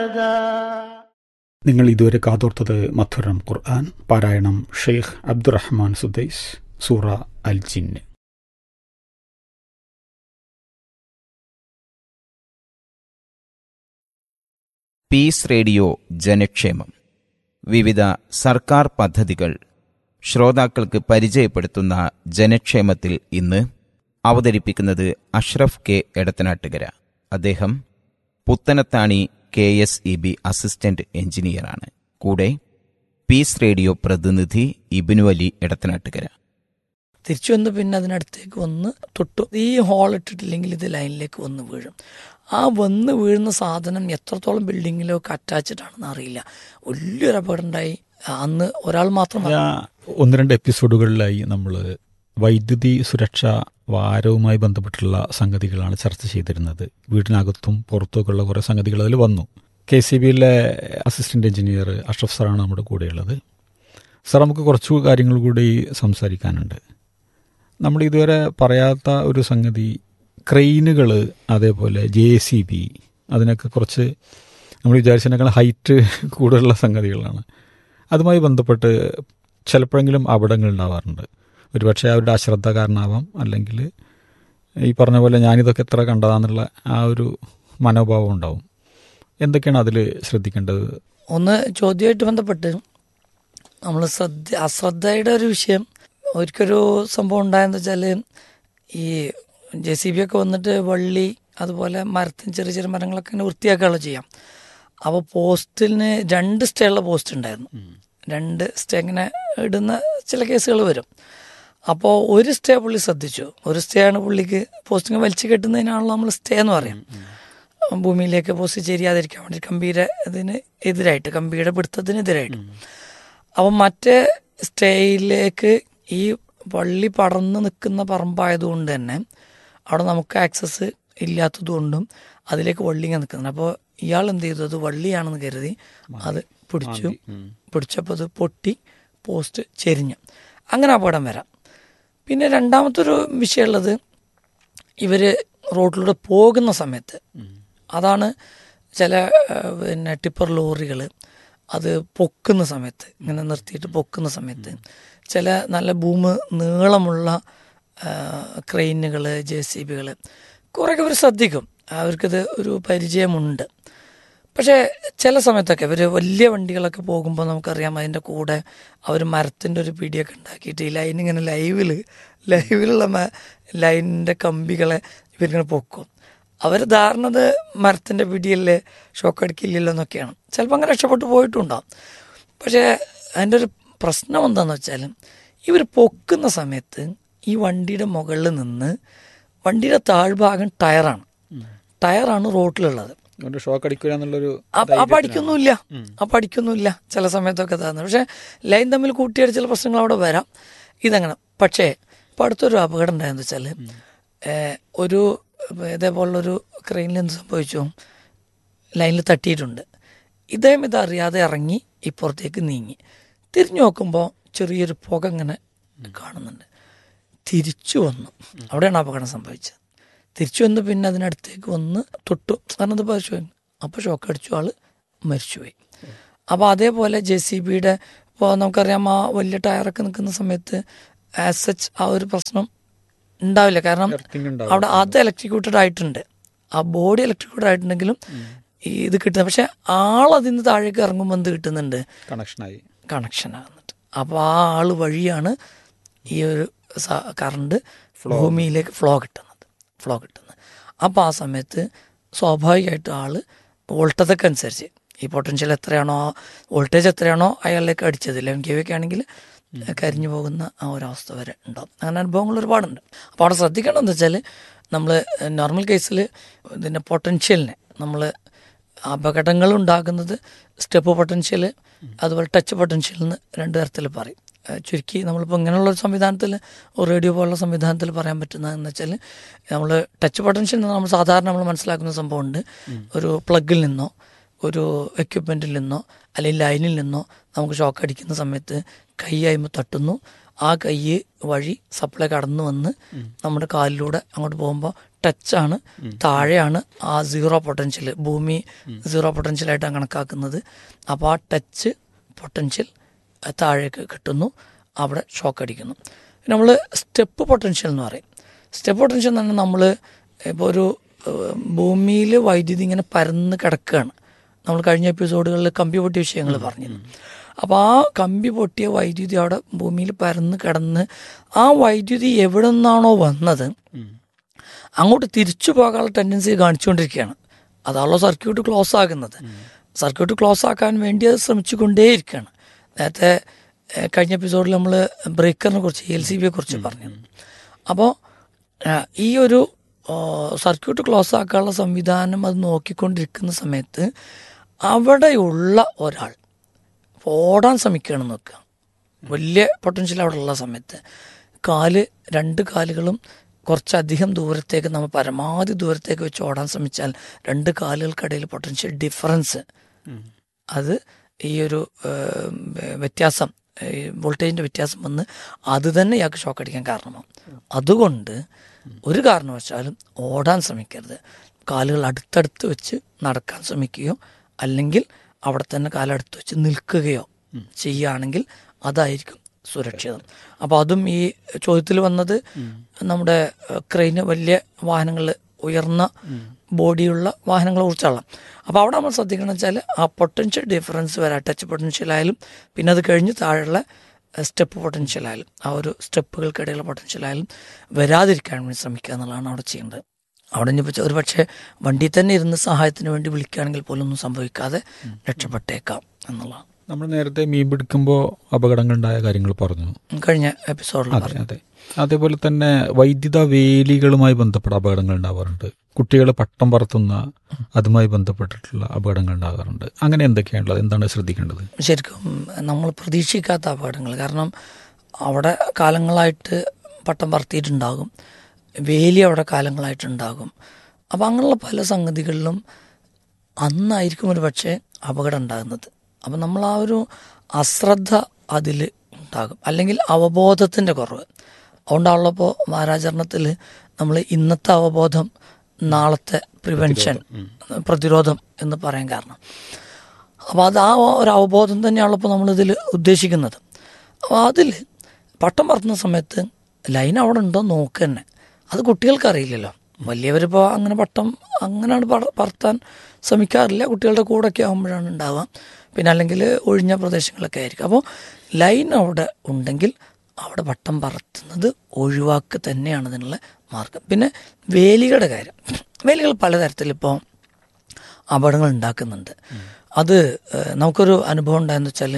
നിങ്ങൾ ഇതുവരെ കാതോർത്തത് മധുരം ഖുർആൻ പാരായണം ഷെയ്ഖ് അബ്ദുറഹ്മാൻ സുദൈസ് സൂറ അൽ ജിന്ന് പീസ് റേഡിയോ ജനക്ഷേമം വിവിധ സർക്കാർ പദ്ധതികൾ ശ്രോതാക്കൾക്ക് പരിചയപ്പെടുത്തുന്ന ജനക്ഷേമത്തിൽ ഇന്ന് അവതരിപ്പിക്കുന്നത് അഷ്റഫ് കെ എടത്തനാട്ടുകര അദ്ദേഹം Puthanathani K S E B assistant എഞ്ചിനീയറാണ് കൂടെ പീസ് റേഡിയോ പ്രതിനിധി ഇബിനു അലി എടത്തനാട്ടുകര തിരിച്ചു വന്ന് പിന്നെ അതിനടുത്തേക്ക് വന്ന് തൊട്ടു ഈ ഹോൾ ഇട്ടിട്ടില്ലെങ്കിൽ ഇത് ലൈനിലേക്ക് വന്ന് വീഴും ആ വന്ന് വീഴുന്ന സാധനം എത്രത്തോളം ബിൽഡിങ്ങിലൊക്കെ അറ്റാച്ച്ഡ് ആണെന്ന് അറിയില്ല വലിയൊരു അപകടം ഉണ്ടായി അന്ന് ഒരാൾ മാത്രം ആ, ഒന്ന് രണ്ട് എപ്പിസോഡുകളിലായി നമ്മൾ വൈദ്യുതി സുരക്ഷാ വാരവുമായി ബന്ധപ്പെട്ടുള്ള സംഗതികളാണ് ചർച്ച ചെയ്തിരുന്നത് വീടിനകത്തും പുറത്തുമൊക്കെയുള്ള കുറേ സംഗതികൾ അതിൽ വന്നു കെ സി ബിയിലെ അസിസ്റ്റന്റ് എഞ്ചിനീയർ അഷ്റഫ് സാറാണ് നമ്മുടെ കൂടെയുള്ളത് സാർ നമുക്ക് കുറച്ചു കാര്യങ്ങൾ കൂടി സംസാരിക്കാനുണ്ട് നമ്മൾ ഇതുവരെ പറയാത്ത ഒരു സംഗതി ക്രെയിനുകൾ അതേപോലെ ജെ സി ബി അതിനൊക്കെ കുറച്ച് നമ്മൾ വിചാരിച്ചതിനേക്കാൾ ഹൈറ്റ് കൂടുതലുള്ള സംഗതികളാണ് അതുമായി ബന്ധപ്പെട്ട് ചിലപ്പോഴെങ്കിലും അപകടങ്ങൾ ഉണ്ടാവാറുണ്ട് ഒരുപക്ഷെ അവരുടെ അശ്രദ്ധ കാരണമാവാം അല്ലെങ്കിൽ ഈ പറഞ്ഞ പോലെ ഞാനിതൊക്കെ എത്ര കണ്ടതാന്നുള്ള ആ ഒരു മനോഭാവം ഉണ്ടാവും എന്തൊക്കെയാണ് അതിൽ ശ്രദ്ധിക്കേണ്ടത് ഒന്ന് ചോദ്യമായിട്ട് ബന്ധപ്പെട്ട് നമ്മൾ ശ്രദ്ധ അശ്രദ്ധയുടെ ഒരു വിഷയം ഒരിക്കലൊരു സംഭവം ഉണ്ടായെന്ന് വെച്ചാൽ ഈ ജെ സി ബി ഒക്കെ വന്നിട്ട് വള്ളി അതുപോലെ മരത്തിന് ചെറിയ ചെറിയ മരങ്ങളൊക്കെ ഇങ്ങനെ വൃത്തിയാക്കുകയുള്ള ചെയ്യാം അപ്പോൾ പോസ്റ്റിന് രണ്ട് സ്റ്റേ ഉള്ള പോസ്റ്റ് ഉണ്ടായിരുന്നു രണ്ട് സ്റ്റേ ഇങ്ങനെ ഇടുന്ന ചില കേസുകൾ വരും അപ്പോൾ ഒരു സ്റ്റേ പുള്ളി ശ്രദ്ധിച്ചു ഒരു സ്റ്റേ ആണ് പുള്ളിക്ക് പോസ്റ്റിങ് വലിച്ചു കെട്ടുന്നതിനാണല്ലോ നമ്മൾ സ്റ്റേ എന്ന് പറയാം ഭൂമിയിലേക്ക് പോസ്റ്റ് ചെരിയാതിരിക്കാൻ വേണ്ടി കമ്പിയുടെ ഇതിന് എതിരായിട്ട് കമ്പിയുടെ പിടുത്തത്തിന് എതിരായിട്ട് അപ്പം മറ്റേ സ്റ്റേയിലേക്ക് ഈ പള്ളി പടർന്ന് നിൽക്കുന്ന പറമ്പായതുകൊണ്ട് തന്നെ അവിടെ നമുക്ക് ആക്സസ് ഇല്ലാത്തതുകൊണ്ടും അതിലേക്ക് വള്ളി ഇങ്ങനെ നിൽക്കുന്നുണ്ട് അപ്പോൾ ഇയാൾ എന്ത് ചെയ്തു അത് വള്ളിയാണെന്ന് കരുതി അത് പിടിച്ചു പിടിച്ചപ്പോൾ അത് പൊട്ടി പോസ്റ്റ് ചെരിഞ്ഞു അങ്ങനെ അപകടം വരാം പിന്നെ രണ്ടാമത്തെ ഒരു വിഷയമുള്ളത് ഇവർ റോഡിലൂടെ പോകുന്ന സമയത്ത് അതാണ് ചില ഏഹ്, പിന്നെ ടിപ്പർ ലോറികൾ അത് പൊക്കുന്ന സമയത്ത് ഇങ്ങനെ നിർത്തിയിട്ട് പൊക്കുന്ന സമയത്ത് ചില നല്ല ഭൂമി നീളമുള്ള ക്രെയിനുകൾ ജെ സി ബികൾ കുറേയൊക്കെ അവർ ശ്രദ്ധിക്കും അവർക്കിത് ഒരു പരിചയമുണ്ട് പക്ഷേ ചില സമയത്തൊക്കെ ഇവർ വലിയ വണ്ടികളൊക്കെ പോകുമ്പോൾ നമുക്കറിയാം അതിൻ്റെ കൂടെ അവർ മരത്തിൻ്റെ ഒരു പിടിയൊക്കെ ഉണ്ടാക്കിയിട്ട് ഈ ലൈൻ ഇങ്ങനെ ലൈവിൽ ലൈവിലുള്ള മ- ലൈനിൻ്റെ കമ്പികളെ ഇവരിങ്ങനെ പൊക്കും അവർ ധാരണത് മരത്തിൻ്റെ പിടിയല്ലേ ഷോക്ക് അടിക്കില്ലല്ലോ എന്നൊക്കെയാണ് ചിലപ്പോൾ അങ്ങനെ രക്ഷപ്പെട്ടു പോയിട്ടുണ്ടാവും പക്ഷേ അതിൻ്റെ ഒരു പ്രശ്നം എന്താണെന്ന് വെച്ചാൽ ഇവർ പൊക്കുന്ന സമയത്ത് ഈ വണ്ടിയുടെ മുകളിൽ നിന്ന് വണ്ടിയുടെ താഴ്ഭാഗം ടയറാണ് ടയറാണ് റോട്ടിലുള്ളത് അതുകൊണ്ട് ഷോക്ക് അടിക്കുക എന്നുള്ളൊരു അപ്പൊ അപ്പൊ അടിക്കൊന്നുമില്ല അപ്പൊ അടിക്കൊന്നുമില്ല ചില സമയത്തൊക്കെ തന്നെ പക്ഷെ ലൈൻ തമ്മിൽ കൂട്ടിയടിച്ചുള്ള പ്രശ്നങ്ങൾ അവിടെ വരാം ഇതങ്ങനെ പക്ഷേ ഇപ്പൊ അടുത്തൊരു അപകടം ഉണ്ടായെന്ന് വെച്ചാൽ ഒരു ഇതേപോലുള്ളൊരു ക്രെയിനിൽ എന്ത് സംഭവിച്ചു ലൈനിൽ തട്ടിയിട്ടുണ്ട് ഇദ്ദേഹം ഇത് അറിയാതെ ഇറങ്ങി ഇപ്പുറത്തേക്ക് നീങ്ങി തിരിഞ്ഞു നോക്കുമ്പോൾ ചെറിയൊരു പുക ഇങ്ങനെ കാണുന്നുണ്ട് തിരിച്ചു വന്നു അവിടെയാണ് അപകടം സംഭവിച്ചത് തിരിച്ചു വന്ന് പിന്നെ അതിനടുത്തേക്ക് വന്ന് തൊട്ടു കാരണം അത് പരിശോധന അപ്പോൾ ഷോക്ക് അടിച്ചു ആള് മരിച്ചുപോയി അപ്പോൾ അതേപോലെ ജെ സി ബിയുടെ ഇപ്പോൾ നമുക്കറിയാം ആ വലിയ ടയറൊക്കെ നിൽക്കുന്ന സമയത്ത് ആസ് സച്ച് ആ ഒരു പ്രശ്നം ഉണ്ടാവില്ല കാരണം Earthing ഉണ്ടാവും. അവിടെ അത് ഇലക്ട്രിക്യൂട്ടഡ് ആയിട്ടുണ്ട് ആ ബോഡി ഇലക്ട്രിക്യൂട്ടഡ് ആയിട്ടുണ്ടെങ്കിലും ഈ ഇത് കിട്ടുന്നത് പക്ഷെ ആളതിന് താഴേക്ക് ഇറങ്ങുമ്പോൾ എന്ത് കിട്ടുന്നുണ്ട് കണക്ഷനായി കണക്ഷൻ ആകുന്നുണ്ട് അപ്പോൾ ആ ആള് വഴിയാണ് ഈ ഒരു കറണ്ട് ഭൂമിയിലേക്ക് ഫ്ലോ കിട്ടുന്നത് ഫ്ലോ കിട്ടുന്നത് അപ്പോൾ ആ സമയത്ത് സ്വാഭാവികമായിട്ടും ആള് വോൾട്ടതൊക്കെ അനുസരിച്ച് ഈ പൊട്ടൻഷ്യൽ എത്രയാണോ വോൾട്ടേജ് എത്രയാണോ അയാളിലേക്ക് അടിച്ചത് ലെവൻ കെ ഒക്കെ ആണെങ്കിൽ കരിഞ്ഞു പോകുന്ന ആ ഒരവസ്ഥ വരെ ഉണ്ടാവും അങ്ങനെ അനുഭവങ്ങൾ ഒരുപാടുണ്ട് അപ്പോൾ അവിടെ ശ്രദ്ധിക്കേണ്ടതെന്ന് വെച്ചാൽ നമ്മൾ നോർമൽ കേസിൽ ഇതിൻ്റെ പൊട്ടൻഷ്യലിനെ നമ്മൾ അപകടങ്ങൾ ഉണ്ടാകുന്നത് സ്റ്റെപ്പ് പൊട്ടൻഷ്യൽ അതുപോലെ ടച്ച് പൊട്ടൻഷ്യൽ എന്ന് രണ്ട് തരത്തിൽ പറയും ഏഹ് ചുരുക്കി നമ്മളിപ്പോൾ ഇങ്ങനെയുള്ള ഒരു സംവിധാനത്തിൽ റേഡിയോ പോലുള്ള സംവിധാനത്തിൽ പറയാൻ പറ്റുന്നതെന്ന് വെച്ചാൽ നമ്മൾ ടച്ച് പൊട്ടൻഷ്യൽ എന്ന് നമ്മൾ സാധാരണ നമ്മൾ മനസ്സിലാക്കുന്ന സംഭവമുണ്ട് ഒരു പ്ലഗിൽ നിന്നോ ഒരു എക്യുപ്മെൻറ്റിൽ നിന്നോ അല്ലെങ്കിൽ ലൈനിൽ നിന്നോ നമുക്ക് ഷോക്ക് അടിക്കുന്ന സമയത്ത് കൈ ആയ്മ തട്ടുന്നു ആ കൈ വഴി സപ്ലൈ കടന്നു വന്ന് നമ്മുടെ കാലിലൂടെ അങ്ങോട്ട് പോകുമ്പോൾ ടച്ചാണ് താഴെയാണ് ആ സീറോ പൊട്ടൻഷ്യൽ ഭൂമി സീറോ പൊട്ടൻഷ്യലായിട്ടാണ് കണക്കാക്കുന്നത് അപ്പോൾ ആ ടച്ച് പൊട്ടൻഷ്യൽ താഴേക്ക് കിട്ടുന്നു അവിടെ ഷോക്ക് അടിക്കുന്നു നമ്മൾ സ്റ്റെപ്പ് പൊട്ടൻഷ്യൽ എന്ന് പറയും സ്റ്റെപ്പ് പൊട്ടൻഷ്യൽ എന്ന് പറഞ്ഞാൽ നമ്മൾ ഇപ്പോൾ ഒരു ഭൂമിയിൽ വൈദ്യുതി ഇങ്ങനെ പരന്ന് കിടക്കുകയാണ് നമ്മൾ കഴിഞ്ഞ എപ്പിസോഡുകളിൽ കമ്പി പൊട്ടിയ വിഷയങ്ങൾ പറഞ്ഞിരുന്നു അപ്പോൾ ആ കമ്പി പൊട്ടിയ വൈദ്യുതി അവിടെ ഭൂമിയിൽ പരന്ന് കിടന്ന് ആ വൈദ്യുതി എവിടെ നിന്നാണോ വന്നത് അങ്ങോട്ട് തിരിച്ചു പോകാനുള്ള ടെൻഡൻസി കാണിച്ചുകൊണ്ടിരിക്കുകയാണ് അതാണല്ലോ സർക്യൂട്ട് ക്ലോസ് ആകുന്നത് സർക്യൂട്ട് ക്ലോസ് ആക്കാൻ വേണ്ടി അത് ശ്രമിച്ചുകൊണ്ടേയിരിക്കുകയാണ് നേരത്തെ ഏഹ്, കഴിഞ്ഞ എപ്പിസോഡിൽ നമ്മൾ ബ്രേക്കറിനെ കുറിച്ച് എൽ സി ബിയെ കുറിച്ച് പറഞ്ഞു അപ്പോൾ ഈ ഒരു ആ, സർക്യൂട്ട് ക്ലോസ് ആക്കാനുള്ള സംവിധാനം അത് നോക്കിക്കൊണ്ടിരിക്കുന്ന സമയത്ത് അവിടെയുള്ള ഒരാൾ ഓടാൻ ശ്രമിക്കുകയാണെന്ന് നോക്കുക വലിയ പൊട്ടൻഷ്യൽ അവിടെ ഉള്ള സമയത്ത് കാല് രണ്ട് കാലുകളും കുറച്ചധികം ദൂരത്തേക്ക് നമ്മൾ പരമാവധി ദൂരത്തേക്ക് വെച്ച് ഓടാൻ ശ്രമിച്ചാൽ രണ്ട് കാലുകൾക്കിടയിൽ പൊട്ടൻഷ്യൽ ഡിഫറൻസ് അത് ഈ ഒരു ഏഹ്, വ്യത്യാസം വോൾട്ടേജിന്റെ വ്യത്യാസം വന്ന് അത് തന്നെ ഇയാൾക്ക് ഷോക്ക് അടിക്കാൻ കാരണമാവും അതുകൊണ്ട് ഒരു കാരണവശാലും ഓടാൻ ശ്രമിക്കരുത് കാലുകൾ അടുത്തടുത്ത് വെച്ച് നടക്കാൻ ശ്രമിക്കുകയോ അല്ലെങ്കിൽ അവിടെ തന്നെ കാലടുത്ത് വെച്ച് നിൽക്കുകയോ ചെയ്യുകയാണെങ്കിൽ അതായിരിക്കും സുരക്ഷിതം അപ്പോൾ അതും ഈ ചോദ്യത്തിൽ വന്നത് നമ്മുടെ ക്രെയിന് വലിയ വാഹനങ്ങൾ ഉയർന്ന ബോഡിയുള്ള വാഹനങ്ങളെ കുറിച്ചാണ് അപ്പോൾ അവിടെ നമ്മൾ ശ്രദ്ധിക്കണം വെച്ചാൽ ആ പൊട്ടൻഷ്യൽ ഡിഫറൻസ് വരാം ടച്ച് പൊട്ടൻഷ്യൽ ആയാലും പിന്നെ അത് കഴിഞ്ഞ് താഴെയുള്ള സ്റ്റെപ്പ് പൊട്ടൻഷ്യൽ ആയാലും ആ ഒരു സ്റ്റെപ്പുകൾക്കിടയിലുള്ള പൊട്ടൻഷ്യൽ ആയാലും വരാതിരിക്കാൻ വേണ്ടി ശ്രമിക്കുക എന്നുള്ളതാണ് അവിടെ ചെയ്യേണ്ടത് അവിടെ ഇനിയിപ്പോൾ ഒരു പക്ഷേ വണ്ടിയിൽ തന്നെ ഇരുന്ന് സഹായത്തിന് വേണ്ടി വിളിക്കുകയാണെങ്കിൽ പോലും ഒന്നും സംഭവിക്കാതെ രക്ഷപ്പെട്ടേക്കാം എന്നുള്ളതാണ് നമ്മൾ നേരത്തെ മീൻ പിടിക്കുമ്പോൾ അപകടങ്ങളുണ്ടായ കാര്യങ്ങൾ പറഞ്ഞു കഴിഞ്ഞ എപ്പിസോഡിൽ അതെ അതെ അതേപോലെ തന്നെ വൈദ്യുത വേലികളുമായി ബന്ധപ്പെട്ട അപകടങ്ങൾ ഉണ്ടാവാറുണ്ട് കുട്ടികൾ പട്ടം പറത്തുന്ന അതുമായി ബന്ധപ്പെട്ടിട്ടുള്ള അപകടങ്ങൾ ഉണ്ടാകാറുണ്ട് അങ്ങനെ എന്തൊക്കെയാണുള്ളത് എന്താണ് ശ്രദ്ധിക്കേണ്ടത് ശരിക്കും നമ്മൾ പ്രതീക്ഷിക്കാത്ത അപകടങ്ങൾ കാരണം അവിടെ കാലങ്ങളായിട്ട് പട്ടം പറത്തിയിട്ടുണ്ടാകും വേലി അവിടെ കാലങ്ങളായിട്ടുണ്ടാകും അപ്പം അങ്ങനെയുള്ള പല സംഗതികളിലും അന്നായിരിക്കും ഒരു പക്ഷേ അപകടം ഉണ്ടാകുന്നത് അപ്പം നമ്മൾ ആ ഒരു അശ്രദ്ധ അതിൽ ഉണ്ടാകും അല്ലെങ്കിൽ അവബോധത്തിൻ്റെ കുറവ് അതുകൊണ്ടാണല്ലോ വാരാചരണത്തിൽ നമ്മൾ ഇന്നത്തെ അവബോധം നാളത്തെ പ്രിവെൻഷൻ പ്രതിരോധം എന്ന് പറയാൻ കാരണം അപ്പോൾ അത് ആ ഒരു അവബോധം തന്നെയാണല്ലോ ഇപ്പോൾ നമ്മളിതിൽ ഉദ്ദേശിക്കുന്നത് അപ്പോൾ അതിൽ പട്ടം പറത്തുന്ന സമയത്ത് ലൈൻ അവിടെ ഉണ്ടോ നോക്കുക തന്നെ അത് കുട്ടികൾക്ക് അറിയില്ലല്ലോ വലിയവരിപ്പോൾ അങ്ങനെ പട്ടം അങ്ങനെയാണ് പറ- പറത്താൻ ശ്രമിക്കാറില്ല കുട്ടികളുടെ കൂടെയൊക്കെ ആകുമ്പോഴാണ് ഉണ്ടാവുക പിന്നെ അല്ലെങ്കിൽ ഒഴിഞ്ഞ പ്രദേശങ്ങളൊക്കെ ആയിരിക്കും അപ്പോൾ ലൈൻ അവിടെ ഉണ്ടെങ്കിൽ അവിടെ പട്ടം പറത്തുന്നത് ഒഴിവാക്കുക തന്നെയാണ് ഇതിനുള്ള മാർഗം പിന്നെ വേലികളുടെ കാര്യം വേലികൾ പലതരത്തിലിപ്പോൾ അപകടങ്ങൾ ഉണ്ടാക്കുന്നുണ്ട് അത് ഏഹ്, നമുക്കൊരു അനുഭവം ഉണ്ടായെന്ന് വെച്ചാൽ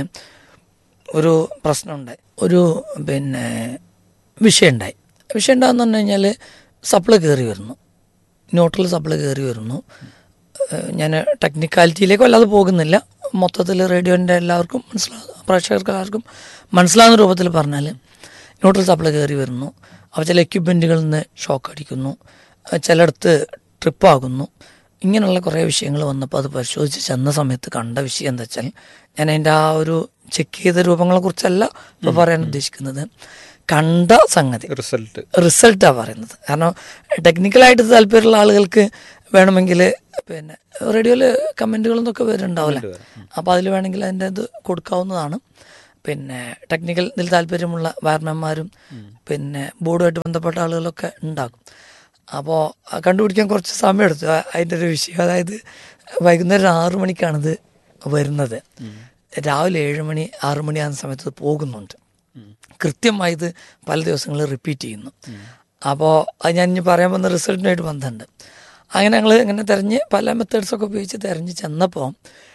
ഒരു പ്രശ്നമുണ്ടായി ഒരു പിന്നെ വിഷയം ഉണ്ടായി വിഷയം ഉണ്ടാകുന്ന പറഞ്ഞു കഴിഞ്ഞാൽ സപ്ലൈ കയറി വരുന്നു ന്യൂട്രൽ സപ്ലൈ കയറി വരുന്നു ഏഹ്, ഞാൻ ടെക്നിക്കാലിറ്റിയിലേക്ക് വല്ലാതെ പോകുന്നില്ല മൊത്തത്തിൽ റേഡിയോൻ്റെ എല്ലാവർക്കും മനസ്സിലാകും പ്രേക്ഷകർക്ക് എല്ലാവർക്കും മനസ്സിലാകുന്ന രൂപത്തിൽ പറഞ്ഞാൽ ന്യൂട്രൽ സപ്ലൈ കയറി വരുന്നു അപ്പോൾ ചില എക്യുപ്മെൻറ്റുകളിൽ നിന്ന് ഷോക്ക് അടിക്കുന്നു ഏഹ്, ചിലയിടത്ത് ട്രിപ്പാകുന്നു ഇങ്ങനെയുള്ള കുറേ വിഷയങ്ങൾ വന്നപ്പോൾ അത് പരിശോധിച്ച് ചെന്ന സമയത്ത് കണ്ട വിഷയം എന്താ വെച്ചാൽ ഞാൻ അതിൻ്റെ ആ ഒരു ചെക്ക് ചെയ്ത രൂപങ്ങളെ കുറിച്ചല്ല ഇപ്പോൾ പറയാൻ ഉദ്ദേശിക്കുന്നത് കണ്ട സംഗതി റിസൾട്ട് റിസൾട്ടാണ് പറയുന്നത് കാരണം ടെക്നിക്കലായിട്ട് താല്പര്യമുള്ള ആളുകൾക്ക് വേണമെങ്കിൽ പിന്നെ റേഡിയോയിൽ കമൻറ്റുകളെന്നൊക്കെ വരുന്നുണ്ടാവില്ല അപ്പോൾ അതിൽ വേണമെങ്കിൽ അതിൻ്റെ ഇത് കൊടുക്കാവുന്നതാണ് പിന്നെ ടെക്നിക്കൽ ഇതിൽ താല്പര്യമുള്ള വയർമാന്മാരും പിന്നെ ബോർഡുമായിട്ട് ബന്ധപ്പെട്ട ആളുകളൊക്കെ ഉണ്ടാകും അപ്പോൾ കണ്ടുപിടിക്കാൻ കുറച്ച് സമയം എടുത്തു ആ- അതിൻ്റെ ഒരു വിഷയം അതായത് വൈകുന്നേരം ആറു മണിക്കാണിത് വരുന്നത് രാവിലെ ഏഴ് മണി ആറു മണി ആകുന്ന സമയത്ത് ഇത് പോകുന്നുണ്ട് കൃത്യമായി ഇത് പല ദിവസങ്ങളിൽ റിപ്പീറ്റ് ചെയ്യുന്നു അപ്പോൾ അത് ഞാൻ ഇനി പറയാൻ വന്ന റിസൾട്ടിനായിട്ട് ബന്ധമുണ്ട് അങ്ങനെ ഞങ്ങൾ ഇങ്ങനെ തിരഞ്ഞ് പല മെത്തേഡ്സൊക്കെ ഉപയോഗിച്ച് തിരഞ്ഞ് ചെന്നപ്പോൾ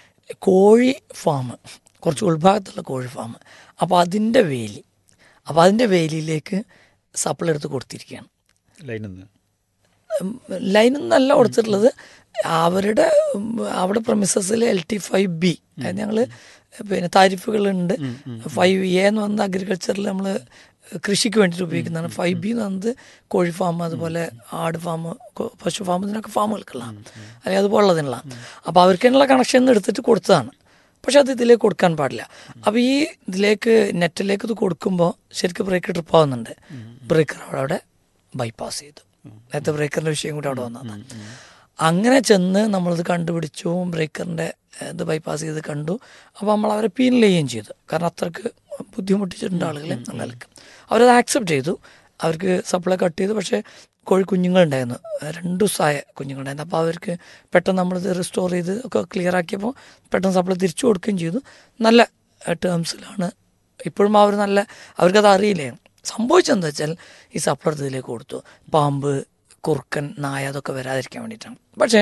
കോഴി ഫാം കുറച്ച് ഉൾഭാഗത്തുള്ള കോഴി ഫാം അപ്പോൾ അതിൻ്റെ വേലി അപ്പോൾ അതിൻ്റെ വേലിയിലേക്ക് സപ്ലൈ എടുത്ത് കൊടുത്തിരിക്കുകയാണ് ലൈനിൽ നിന്ന് ലൈൻ ഒന്നല്ല കൊടുത്തിട്ടുള്ളത് അവരുടെ ഉം, അവിടെ പ്രമിസസിൽ എൽ ടി ഫൈവ് ബി അതായത് ഞങ്ങൾ പിന്നെ താരിഫുകളുണ്ട് ഫൈവ് എ എന്ന് പറഞ്ഞ അഗ്രികൾച്ചറിൽ നമ്മൾ കൃഷിക്ക് വേണ്ടിയിട്ട് ഉപയോഗിക്കുന്നതാണ് ഫൈവ് ബി എന്ന് പറയുന്നത് കോഴി ഫാം അതുപോലെ ആട് ഫാം പശു ഫാം ഇതിനൊക്കെ ഫാമുകൾക്കുള്ളതാണ് അല്ലെങ്കിൽ അതുപോലുള്ളതിനുള്ള അപ്പോൾ അവർക്കുള്ള കണക്ഷൻ എടുത്തിട്ട് കൊടുത്തതാണ് പക്ഷെ അത് ഇതിലേക്ക് കൊടുക്കാൻ പാടില്ല അപ്പോൾ ഈ ഇതിലേക്ക് നെറ്റിലേക്ക് ഇത് കൊടുക്കുമ്പോൾ ശരിക്കും ബ്രേക്ക് ട്രിപ്പ് ആവുന്നുണ്ട് ബ്രേക്കർ അവിടെ ബൈപ്പാസ് ചെയ്തു നേരത്തെ ബ്രേക്കറിന്റെ വിഷയം കൂടി അവിടെ വന്നതാണ് അങ്ങനെ ചെന്ന് നമ്മളിത് കണ്ടുപിടിച്ചു ബ്രേക്കറിന്റെ ഇത് ബൈപ്പാസ് ചെയ്ത് കണ്ടു അപ്പോൾ നമ്മൾ അവരെ പീനൽ ചെയ്യുകയും ചെയ്തു കാരണം അത്രക്ക് ബുദ്ധിമുട്ടിച്ചിട്ടുണ്ട് ആളുകളെ എന്ന നിലക്ക് അവരത് ആക്സെപ്റ്റ് ചെയ്തു അവർക്ക് സപ്ലൈ കട്ട് ചെയ്തു പക്ഷേ കോഴി കുഞ്ഞുങ്ങളുണ്ടായിരുന്നു രണ്ട് ദിവസമായ കുഞ്ഞുങ്ങളുണ്ടായിരുന്നു അപ്പോൾ അവർക്ക് പെട്ടെന്ന് നമ്മളിത് റിസ്റ്റോർ ചെയ്ത് ഒക്കെ ക്ലിയർ ആക്കിയപ്പോൾ പെട്ടെന്ന് സപ്ലൈ തിരിച്ചു കൊടുക്കുകയും ചെയ്തു നല്ല ടേംസിലാണ് ഇപ്പോഴും അവർ നല്ല അവർക്കത് അറിയില്ലേ സംഭവിച്ചെന്താ വെച്ചാൽ ഈ സപ്ലർ ഇതിലേക്ക് കൊടുത്തു പാമ്പ് കുറുക്കൻ നായ അതൊക്കെ വരാതിരിക്കാൻ വേണ്ടിയിട്ടാണ് പക്ഷേ